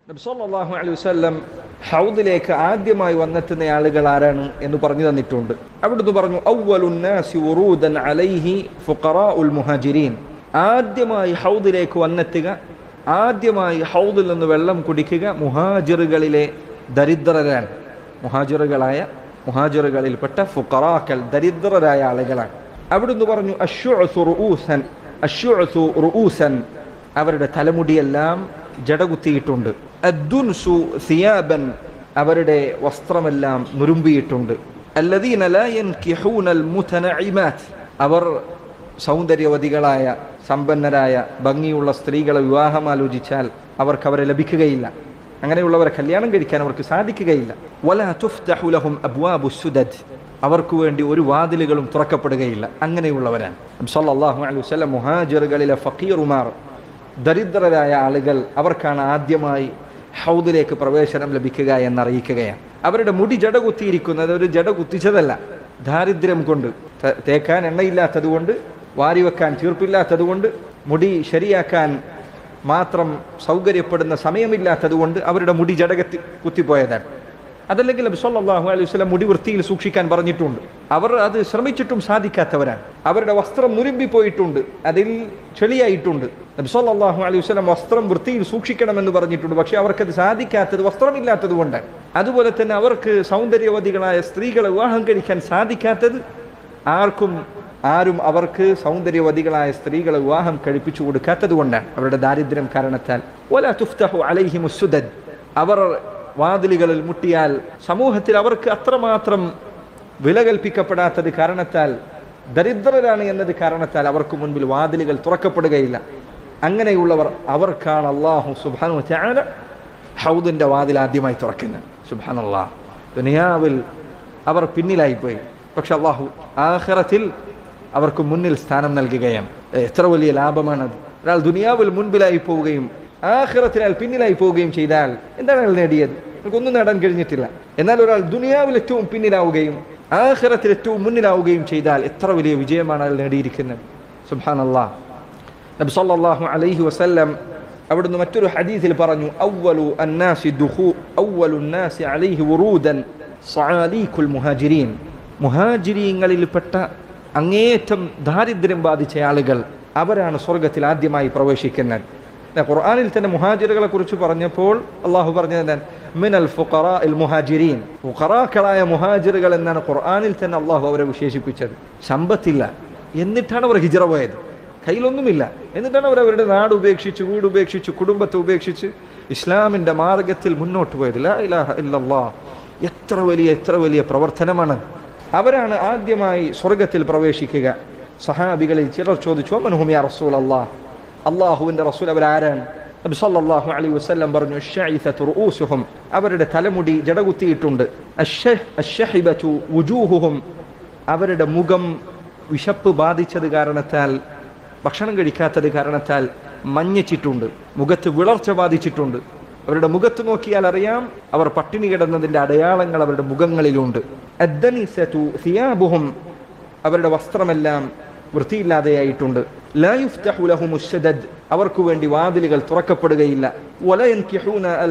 നബി സല്ലല്ലാഹു അലൈഹി വസല്ലം ഹൗദിലേക്ക് ആദ്യമായി വന്നെത്തുന്ന ആളുകൾ ആരാണ് എന്ന് പറഞ്ഞു തന്നിട്ടുണ്ട് അവിടുന്ന് പറഞ്ഞു അവ്വലുൻ നാസി ഉറൂദൻ അലൈഹി ഫുഖറാഉൽ മുഹാജിരീൻ ആദ്യമായി ഹൗദിലേക്ക് വന്നെത്തുക ആദ്യമായി ഹൗദിൽ നിന്ന് വെള്ളം കുടിക്കുക മുഹാജിറുകളിലെ ദരിദ്രരാണ് മുഹാജിറുകളായ മുഹാജിറുകളിൽപ്പെട്ട ഫുഖറാക്കൽ ദരിദ്രരായ ആളുകളാണ് അവിടുന്ന് പറഞ്ഞു അശ്വഅസു റുഊസൻ അശ്വഅസു റുഊസൻ അവരുടെ തലമുടിയെല്ലാം ജടകുത്തിയിട്ടുണ്ട് അദ്ദുൻസു സിയാബൻ അവരുടെ വസ്ത്രമെല്ലാം നുരുമ്പിയിട്ടുണ്ട് അല്ലദീന ലാ യൻകിഹൂനൽ മുതനഇമാത്ത് അവർ സൗന്ദര്യവതികളായ സമ്പന്നരായ ഭംഗിയുള്ള സ്ത്രീകളെ വിവാഹം ആലോചിച്ചാൽ അവർക്ക് അവരെ ലഭിക്കുകയില്ല അങ്ങനെയുള്ളവരെ കല്യാണം കഴിക്കാൻ അവർക്ക് സാധിക്കുകയില്ല വലാ തുഫ്തഹു ലഹും അബ്വാബു സുദദ് അവർക്ക് വേണ്ടി ഒരു വാതിലുകളും തുറക്കപ്പെടുകയില്ല അങ്ങനെയുള്ളവരാണ് സല്ലല്ലാഹു അലൈഹി വസല്ലം മുഹാജിറുകളിലെ ഫക്കീറുമാർ ദരിദ്രരായ ആളുകൾ അവർക്കാണ് ആദ്യമായി ഹൗദിലേക്ക് പ്രവേശനം ലഭിക്കുക എന്നറിയിക്കുകയാണ് അവരുടെ മുടി ജട കുത്തിയിരിക്കുന്നത് ഒരു ജട കുത്തിച്ചതല്ല ദാരിദ്ര്യം കൊണ്ട് ത- തേക്കാൻ എണ്ണയില്ലാത്തത് കൊണ്ട് വാരി വെക്കാൻ ചീർപ്പില്ലാത്തത് കൊണ്ട് മുടി ശരിയാക്കാൻ മാത്രം സൗകര്യപ്പെടുന്ന സമയമില്ലാത്തത് കൊണ്ട് അവരുടെ മുടി ജടകത്തി കുത്തിപ്പോയതാണ് അതല്ലെങ്കിൽ നബി സല്ലല്ലാഹു അലൈഹി വസല്ലം മുടി വൃത്തിയിൽ സൂക്ഷിക്കാൻ പറഞ്ഞിട്ടുണ്ട് അവർ അത് ശ്രമിച്ചിട്ടും സാധിക്കാത്തവരാണ് അവരുടെ വസ്ത്രം നുരുമ്പിപ്പോയിട്ടുണ്ട് അതിൽ ചെളിയായിട്ടുണ്ട് നബി സല്ലല്ലാഹു അലൈഹി വസല്ലം വസ്ത്രം വൃത്തിയിൽ സൂക്ഷിക്കണമെന്ന് പറഞ്ഞിട്ടുണ്ട് പക്ഷേ അവർക്കത് സാധിക്കാത്തത് വസ്ത്രമില്ലാത്തത് കൊണ്ടാണ് അതുപോലെ തന്നെ അവർക്ക് സൗന്ദര്യവതികളായ സ്ത്രീകളെ വിവാഹം കഴിക്കാൻ സാധിക്കാത്തത് ആർക്കും ആരും അവർക്ക് സൗന്ദര്യവതികളായ സ്ത്രീകളെ വിവാഹം കഴിപ്പിച്ചു കൊടുക്കാത്തത് കൊണ്ടാണ് അവരുടെ ദാരിദ്ര്യം കാരണത്താൽ ഒല തുഫ്തഹു അലൈഹിമു സുദദ് അവർ വാതിലുകളിൽ മുട്ടിയാൽ സമൂഹത്തിൽ അവർക്ക് അത്രമാത്രം വില കൽപ്പിക്കപ്പെടാത്തത് കാരണത്താൽ ദരിദ്രരാണ് എന്നത് കാരണത്താൽ അവർക്ക് മുൻപിൽ വാതിലുകൾ തുറക്കപ്പെടുകയില്ല അങ്ങനെയുള്ളവർ അവർക്കാണ് അള്ളാഹു സുബാനു ചാല ഹൗദിന്റെ വാതിൽ ആദ്യമായി തുറക്കുന്നത് സുബാനല്ലാ ദുനിയാവിൽ അവർ പിന്നിലായിപ്പോയി പക്ഷെ അള്ളാഹു ആഖിറത്തിൽ അവർക്ക് മുന്നിൽ സ്ഥാനം നൽകുകയാണ് എത്ര വലിയ ലാഭമാണത് ഒരാൾ ദുനിയാവിൽ മുൻപിലായി പോവുകയും ആഖിറത്തിൽ അയാൾ പിന്നിലായി പോവുകയും ചെയ്താൽ എന്താണ് അയാൾ നേടിയത് ഒന്നും നേടാൻ കഴിഞ്ഞിട്ടില്ല എന്നാൽ ഒരാൾ ദുനിയാവിൽ ഏറ്റവും പിന്നിലാവുകയും ആഖിറത്തിൽ ഏറ്റവും മുന്നിലാവുകയും ചെയ്താൽ എത്ര വലിയ വിജയമാണ് അയാൾ നേടിയിരിക്കുന്നത് സുബ്ഹാനല്ലാ നബി സല്ലല്ലാഹു അലൈഹി വസല്ലം അവിടുന്ന് മറ്റൊരു ഹദീസിൽ പറഞ്ഞു അവ്വലു അന്നാസി ദുഖൂ അവ്വലു അന്നാസി അലൈഹി വുറൂദൻ സആലീകുൽ മുഹാജിരീൻ മുഹാജിരീങ്ങളിൽപ്പെട്ട അങ്ങേയറ്റം ദാരിദ്ര്യം ബാധിച്ച ആളുകൾ അവരാണ് സ്വർഗത്തിൽ ആദ്യമായി പ്രവേശിക്കുന്നത് ദാ ഖുർആനിൽ തന്നെ മുഹാജിറുകളെ കുറിച്ച് പറഞ്ഞപ്പോൾ അള്ളാഹു പറഞ്ഞത് എന്താണ് മിനൽ ഫുഖറാ ഇൽ മുഹാജിരീൻ ഫുഖറാക്കളായ മുഹാജിറുകൾ എന്നാണ് ഖുർആനിൽ തന്നെ അള്ളാഹു അവരെ വിശേഷിപ്പിച്ചത് സമ്പത്തില്ല എന്നിട്ടാണ് അവർ ഹിജറ പോയത് കയ്യിലൊന്നുമില്ല എന്നിട്ടാണ് അവർ അവരുടെ നാട് ഉപേക്ഷിച്ച് വീട് ഉപേക്ഷിച്ച് കുടുംബത്തെ ഉപേക്ഷിച്ച് ഇസ്ലാമിന്റെ മാർഗത്തിൽ മുന്നോട്ട് പോയത് ലാ ഇലാഹ ഇല്ലല്ലാ എത്ര വലിയ എത്ര വലിയ പ്രവർത്തനമാണ് അവരാണ് ആദ്യമായി സ്വർഗത്തിൽ പ്രവേശിക്കുക സഹാബികളിൽ ചിലർ ചോദിച്ചു മനഹും യാ റസൂൽ അള്ളാഹ് അള്ളാഹുവിന്റെ റസൂൽ അവരാരാണ് നബി സല്ലല്ലാഹു അലൈഹി വസല്ലം പറഞ്ഞു "അശ്ശഇസതു റൂസുഹും അവരുടെ തലമുടി ജടകുത്തിയിട്ടുണ്ട് അശ്ശ- അശ്ശഹിബതു വുജൂഹുഹും അവരുടെ മുഖം വിശപ്പ് ബാധിച്ചത് കാരണത്താൽ ഭക്ഷണം കഴിക്കാത്തത് കാരണത്താൽ മഞ്ഞച്ചിട്ടുണ്ട് മുഖത്ത് വിളർച്ച ബാധിച്ചിട്ടുണ്ട് അവരുടെ മുഖത്ത് നോക്കിയാൽ അറിയാം അവർ പട്ടിണി കിടന്നതിന്റെ അടയാളങ്ങൾ അവരുടെ മുഖങ്ങളിലുണ്ട് അദ്ദനിസതു സിയാബുഹും അവരുടെ വസ്ത്രമെല്ലാം വൃത്തിയില്ലാതെയായിട്ടുണ്ട് ലാ യുഫ്തഹു ലഹുമു ശദദ് അവർക്ക് വേണ്ടി വാതിലുകൾ തുറക്കപ്പെടുകയില്ല വല യൻകിഹൂന അൽ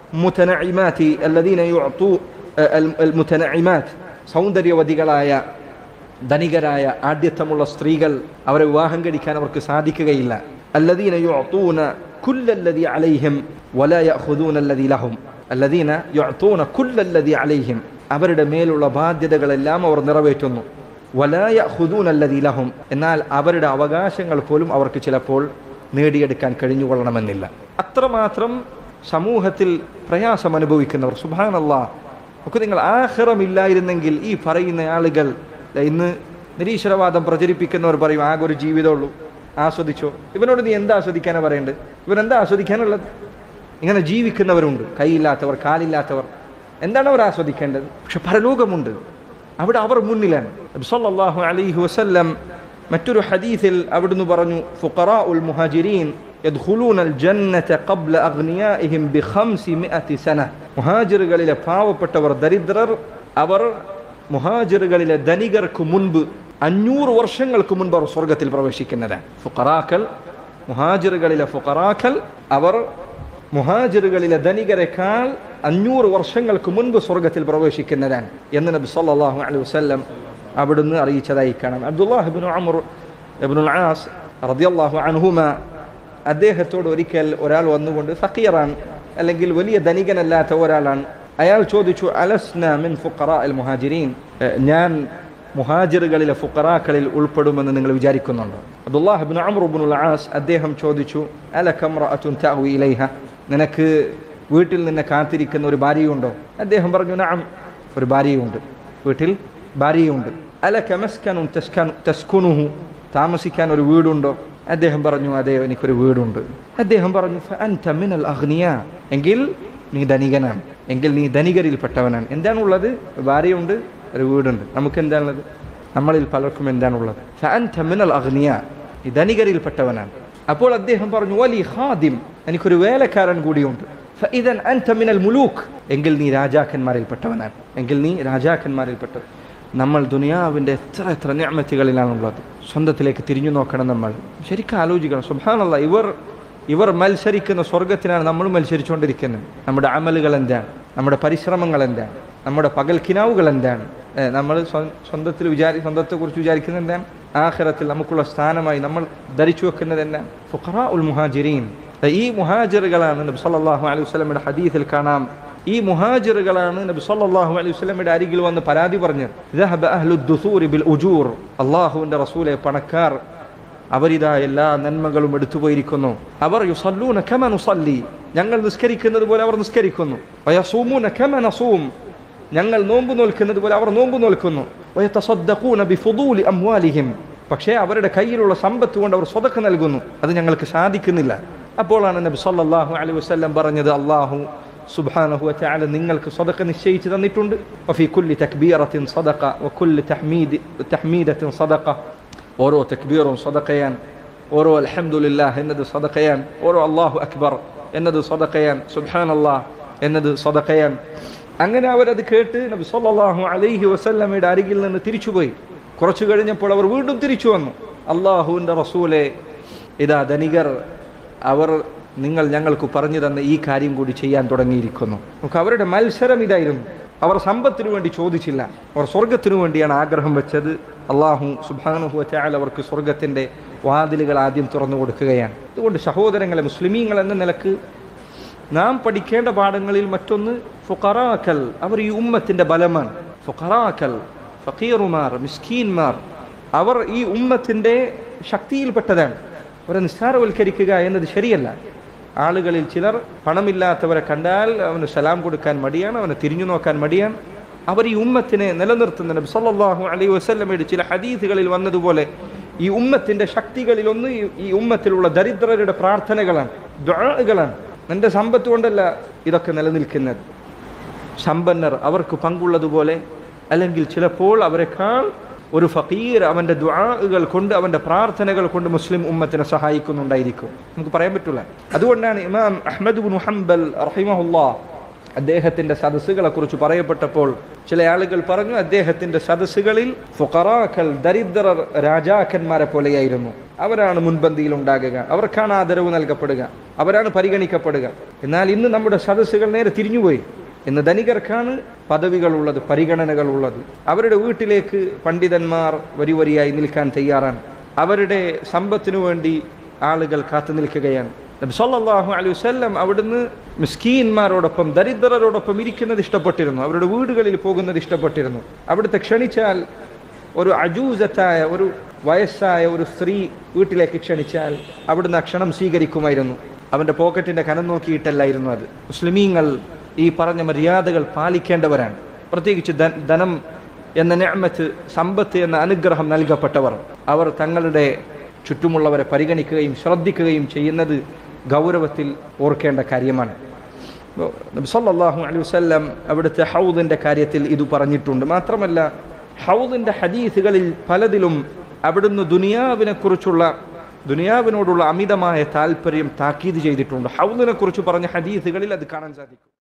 മുതനഇമാതി അല്ലദീന യുഅതു അൽ അൽ മുതനഇമാത് സൗന്ദര്യവതികളായ ധനികരായ ആഢ്യത്വമുള്ള സ്ത്രീകൾ അവരെ വിവാഹം കഴിക്കാൻ അവർക്ക് സാധിക്കുകയില്ല അല്ലദീന യുഅതൂന കുല്ലല്ലദി അലൈഹിം വലാ യഅഖുദൂന അല്ലദി ലഹും അല്ലദീന യുഅതൂന കുല്ലല്ലദി അലൈഹിം അവരുടെ മേലുള്ള ബാധ്യതകളെല്ലാം അവർ നിറവേറ്റുന്നു വലാ യഅഖുദൂന അല്ലദി ലഹും എന്നാൽ അവരുടെ അവകാശങ്ങൾ പോലും അവർക്ക് ചിലപ്പോൾ നേടിയെടുക്കാൻ കഴിഞ്ഞുകൊള്ളണമെന്നില്ല അത്രമാത്രം സമൂഹത്തിൽ പ്രയാസം അനുഭവിക്കുന്നവർ സുബാനല്ലാ ഒക്കെ നിങ്ങൾ ആഹ്റമില്ലായിരുന്നെങ്കിൽ ഈ പറയുന്ന ആളുകൾ ദാ ഇന്ന് നിരീശ്വരവാദം പ്രചരിപ്പിക്കുന്നവർ പറയും ആകെ ഒരു ജീവിതമുള്ളൂ ആസ്വദിച്ചോ ഇവനോട് നീ എന്താ ആസ്വദിക്കാനാ പറയേണ്ടത് ഇവൻ എന്താ ആസ്വദിക്കാനുള്ളത് ഇങ്ങനെ ജീവിക്കുന്നവരുണ്ട് കൈയില്ലാത്തവർ കാലില്ലാത്തവർ എന്താണ് അവർ ആസ്വദിക്കേണ്ടത് പക്ഷെ പരലോകമുണ്ട് അവിടെ അവർ മുന്നിലാണ് നബി സല്ലല്ലാഹു അലൈഹി വസല്ലം മറ്റൊരു ഹദീസിൽ അവിടുന്ന് പറഞ്ഞു ഫുഖറാഉൽ മുഹാജിരീൻ يدخلون الجنة قبل أغنيائهم بخمسمائة سنة മുഹാജിറുകളിലെ പാവപ്പെട്ടവർ ദരിദ്രർ അവർ മുഹാജിറുകളിലെ ധനികർക്ക് മുൻപ് അഞ്ഞൂറ് വർഷങ്ങൾക്ക് മുൻപ് അവർ സ്വർഗത്തിൽ പ്രവേശിക്കുന്നതാണ് ഫുഖറാക്കൽ മുഹാജിറുകളിലെ ഫുഖറാക്കൽ അവർ മുഹാജിറുകളിലെ ധനികരെക്കാൾ അഞ്ഞൂറ് വർഷങ്ങൾക്ക് മുൻപ് സ്വർഗത്തിൽ പ്രവേശിക്കുന്നതാണ് എന്ന് നബി സല്ലല്ലാഹു അലൈഹി വസല്ലം അവിടുന്ന് അറിയിച്ചതായി കാണാം അബ്ദുല്ലാഹിബിൻ അമർ ഇബ്നുൽ ആസ് റളിയല്ലാഹു അൻഹുമ അദ്ദേഹത്തോട് ഒരിക്കൽ ഒരാൾ വന്നുകൊണ്ട് ഫക്കീറാണ് അല്ലെങ്കിൽ വലിയ ധനികനല്ലാത്ത ഒരാളാണ് അയാൾ ചോദിച്ചു അലസ്ന മിൻ ഫുഖറ അൽ മുഹാജിരീൻ ഞാൻ മുഹാജിറുകളിലെ ഫുഖറാക്കളിൽ ഉൾപ്പെടുമെന്ന് നിങ്ങൾ വിചാരിക്കുന്നുണ്ടോ അബ്ദുല്ലാഹിബിൻ അമറുബിനുൽ ആസ് അദ്ദേഹം ചോദിച്ചു അലക്കമ്രഅത്തുൻ തഅവി ഇലൈഹ നിനക്ക് വീട്ടിൽ നിന്നെ കാത്തിരിക്കുന്ന ഒരു ഭാര്യയുണ്ടോ അദ്ദേഹം പറഞ്ഞു നഅം ഒരു ഭാര്യയുണ്ട് വീട്ടിൽ ഭാര്യയുണ്ട് അലക മസ്കനുൻ തസ്കൻ തസ്കുനുഹു താമസിക്കാൻ ഒരു വീടുണ്ടോ അദ്ദേഹം പറഞ്ഞു അതെ എനിക്കൊരു വീടുണ്ട് അദ്ദേഹം പറഞ്ഞു ഫഅൻത മിനൽ അഗ്നിയ എങ്കിൽ നീ ധനികനാണ് എങ്കിൽ നീ ധനികരിൽപ്പെട്ടവനാണ് എന്താണുള്ളത് ഭാര്യയുണ്ട് ഒരു വീടുണ്ട് നമുക്ക് എന്താണുള്ളത് നമ്മളിൽ പലർക്കും എന്താണുള്ളത് ഫഅൻത മിനൽ അഗ്നിയ നീ ധനികരിൽപ്പെട്ടവനാണ് അപ്പോൾ അദ്ദേഹം പറഞ്ഞു വലി ഖാദിം എനിക്കൊരു വേലക്കാരൻ കൂടിയുണ്ട് ഫഇദൻ അൻത മിനൽ മുലൂക്ക് എങ്കിൽ നീ രാജാക്കന്മാരിൽപ്പെട്ടവനാണ് എങ്കിൽ നീ രാജാക്കന്മാരിൽപ്പെട്ടത് നമ്മൾ ദുനിയാവിൻ്റെ എത്ര എത്ര ഞാമത്തുകളിലാണുള്ളത് സ്വന്തത്തിലേക്ക് തിരിഞ്ഞു നോക്കണം നമ്മൾ ശരിക്കും ആലോചിക്കണം സുബാനല്ല ഇവർ ഇവർ മത്സരിക്കുന്ന സ്വർഗത്തിനാണ് നമ്മൾ മത്സരിച്ചുകൊണ്ടിരിക്കുന്നത് നമ്മുടെ അമലുകൾ എന്താണ് നമ്മുടെ പരിശ്രമങ്ങൾ എന്താണ് നമ്മുടെ പകൽ കിനാവുകൾ എന്താണ് ഏ, നമ്മൾ സ്വ- സ്വന്തത്തിൽ വിചാരി സ്വന്തത്തെക്കുറിച്ച് വിചാരിക്കുന്നത് എന്താണ് ആഖിറത്തിൽ നമുക്കുള്ള സ്ഥാനമായി നമ്മൾ ധരിച്ചു വെക്കുന്നത് എന്താണ് ഫുഖറ ഉൽ മുഹാജിരീൻ ഈ മുഹാജിറുകളാണ് നബി സല്ലല്ലാഹു അലൈഹി വസല്ലമയുടെ ഹദീസിൽ കാണാം ഈ മുഹാജിറുകളാണ് നബി സല്ലല്ലാഹു അലൈഹി വസല്ലമയുടെ അരികിൽ വന്ന് പരാതി പറഞ്ഞത് ذهب أهل الدثور بالأجور അള്ളാഹുവിൻ്റെ റസൂലെ പണക്കാർ അവരിതാ എല്ലാ നന്മകളും എടുത്തുപോയിരിക്കുന്നു അവർ യുസല്ലൂന കമ നുസല്ലി ഞങ്ങൾ നിസ്കരിക്കുന്നത് പോലെ അവർ നിസ്കരിക്കുന്നു വയസൂമൂന കമ നസൂം ഞങ്ങൾ നോമ്പ് നോൽക്കുന്നത് പോലെ അവർ നോമ്പ് നോൽക്കുന്നു വയതസദ്ദഖൂന ബിഫുദൂലി അംവാലിഹിം പക്ഷേ അവരുടെ കയ്യിലുള്ള സമ്പത്ത് കൊണ്ട് അവർ സ്വതക്ക് നൽകുന്നു അത് ഞങ്ങൾക്ക് സാധിക്കുന്നില്ല അപ്പോഴാണ് നബി സല്ലല്ലാഹു അലൈഹി വസല്ലം പറഞ്ഞത് അള്ളാഹു സുബ്ഹാനഹു വതആല നിങ്ങൾക്ക് സ്വതക്ക നിശ്ചയിച്ചു തന്നിട്ടുണ്ട് വഫി കുല്ലി തക്ബീറത്തിൻ സദഖ വകുല്ലി തഹ്മീദ് തഹ്മീദത്തിൻ സദഖ ഓരോ തക്ബീറും സദഖയാൻ ഓരോ അൽഹംദുലില്ലാഹ് എന്നത് സദഖയാൻ ഓരോ അല്ലാഹു അക്ബർ എന്നത് സദഖയാൻ സുബ്ഹാനല്ലാഹ് എന്നത് സദഖയാൻ അങ്ങനെ അവരത് കേട്ട് നബി സല്ലല്ലാഹു അലൈഹി വസല്ലമയുടെ അരികിൽ നിന്ന് തിരിച്ചുപോയി കുറച്ചു കഴിഞ്ഞപ്പോൾ അവർ വീണ്ടും തിരിച്ചു വന്നു അള്ളാഹുവിൻ്റെ റസൂലെ ഇതാ ധനികർ അവർ നിങ്ങൾ ഞങ്ങൾക്ക് പറഞ്ഞു തന്ന ഈ കാര്യം കൂടി ചെയ്യാൻ തുടങ്ങിയിരിക്കുന്നു നമുക്ക് അവരുടെ മത്സരം ഇതായിരുന്നു അവർ സമ്പത്തിനു വേണ്ടി ചോദിച്ചില്ല അവർ സ്വർഗത്തിനു വേണ്ടിയാണ് ആഗ്രഹം വെച്ചത് അള്ളാഹു സുബാനുഹു ചായാൽ അവർക്ക് സ്വർഗത്തിൻ്റെ വാതിലുകൾ ആദ്യം തുറന്നു കൊടുക്കുകയാണ് അതുകൊണ്ട് സഹോദരങ്ങളെ മുസ്ലിമീങ്ങൾ എന്ന നിലക്ക് നാം പഠിക്കേണ്ട പാഠങ്ങളിൽ മറ്റൊന്ന് ഫുഖറാക്കൽ അവർ ഈ ഉമ്മത്തിൻ്റെ ബലമാണ് ഫുഖറാക്കൽ ഫക്കീറുമാർ മിസ്കീന്മാർ അവർ ഈ ഉമ്മത്തിൻ്റെ ശക്തിയിൽപ്പെട്ടതാണ് അവരെ നിസ്സാരവൽക്കരിക്കുക എന്നത് ശരിയല്ല ആളുകളിൽ ചിലർ പണമില്ലാത്തവരെ കണ്ടാൽ അവന് സലാം കൊടുക്കാൻ മടിയാണ് അവനെ തിരിഞ്ഞു നോക്കാൻ മടിയാണ് അവർ ഈ ഉമ്മത്തിനെ നിലനിർത്തുന്ന നബി സല്ലല്ലാഹു അലൈഹി വസല്ലമയുടെ ചില ഹദീസുകളിൽ വന്നതുപോലെ ഈ ഉമ്മത്തിന്റെ ശക്തികളിൽ ഒന്ന് ഈ- ഈ ഉമ്മത്തിലുള്ള ദരിദ്രരുടെ പ്രാർത്ഥനകളാണ് ദുആകളാണ് നിന്റെ സമ്പത്ത് കൊണ്ടല്ല ഇതൊക്കെ നിലനിൽക്കുന്നത് സമ്പന്നർ അവർക്ക് പങ്കുള്ളതുപോലെ അല്ലെങ്കിൽ ചിലപ്പോൾ അവരെക്കാൾ ഒരു ഫക്കീർ അവൻ്റെ ദുആകൾ കൊണ്ട് അവൻ്റെ പ്രാർത്ഥനകൾ കൊണ്ട് മുസ്ലിം ഉമ്മത്തിനെ സഹായിക്കുന്നുണ്ടായിരിക്കും നമുക്ക് പറയാൻ പറ്റില്ല അതുകൊണ്ടാണ് ഇമാം അഹ്മദ് ബിൻ ഹംബൽ റഹിമഹുല്ലാ അദ്ദേഹത്തിന്റെ സദസ്സുകളെ കുറിച്ച് പറയപ്പെട്ടപ്പോൾ ചില ആളുകൾ പറഞ്ഞു അദ്ദേഹത്തിന്റെ സദസ്സുകളിൽ ഫുഖറാക്കൾ ദരിദ്രർ രാജാക്കന്മാരെ പോലെയായിരുന്നു അവരാണ് മുൻപന്തിയിൽ ഉണ്ടാകുക അവർക്കാണ് ആദരവ് നൽകപ്പെടുക അവരാണ് പരിഗണിക്കപ്പെടുക എന്നാൽ ഇന്ന് നമ്മുടെ സദസ്സുകൾ നേരെ തിരിഞ്ഞുപോയി ഇന്ന് ധനികർക്കാണ് പദവികളുള്ളത് പരിഗണനകളുള്ളത് അവരുടെ വീട്ടിലേക്ക് പണ്ഡിതന്മാർ വരി വരിയായി നിൽക്കാൻ തയ്യാറാണ് അവരുടെ സമ്പത്തിനു വേണ്ടി ആളുകൾ കാത്തു നിൽക്കുകയാണ് നബി സല്ലല്ലാഹു അലൈഹി വസല്ലം അവിടുന്ന് മിസ്കീന്മാരോടൊപ്പം ദരിദ്രരോടൊപ്പം ഇരിക്കുന്നത് ഇഷ്ടപ്പെട്ടിരുന്നു അവരുടെ വീടുകളിൽ പോകുന്നത് ഇഷ്ടപ്പെട്ടിരുന്നു അവിടുത്തെ ക്ഷണിച്ചാൽ ഒരു അജൂസത്തായ ഒരു വയസ്സായ ഒരു സ്ത്രീ വീട്ടിലേക്ക് ക്ഷണിച്ചാൽ അവിടുന്ന് ആ ക്ഷണം സ്വീകരിക്കുമായിരുന്നു അവൻ്റെ പോക്കറ്റിൻ്റെ കനം നോക്കിയിട്ടല്ലായിരുന്നു അത് മുസ്ലിമീങ്ങൾ ഈ പറഞ്ഞ മര്യാദകൾ പാലിക്കേണ്ടവരാണ് പ്രത്യേകിച്ച് ധ- ധനം എന്ന ഞാമത്ത് സമ്പത്ത് എന്ന അനുഗ്രഹം നൽകപ്പെട്ടവർ അവർ തങ്ങളുടെ ചുറ്റുമുള്ളവരെ പരിഗണിക്കുകയും ശ്രദ്ധിക്കുകയും ചെയ്യുന്നത് ഗൗരവത്തിൽ ഓർക്കേണ്ട കാര്യമാണ് നബി സല്ലല്ലാഹു അലൈഹി വസല്ലം അവിടുത്തെ ഹൗദിൻ്റെ കാര്യത്തിൽ ഇത് പറഞ്ഞിട്ടുണ്ട് മാത്രമല്ല ഹൗദിൻ്റെ ഹദീസുകളിൽ പലതിലും അവിടുന്ന് ദുനിയാവിനെ കുറിച്ചുള്ള ദുനിയാവിനോടുള്ള അമിതമായ താല്പര്യം താക്കീത് ചെയ്തിട്ടുണ്ട് ഹൗദിനെ കുറിച്ച് പറഞ്ഞ ഹദീസുകളിൽ അത് കാണാൻ സാധിക്കും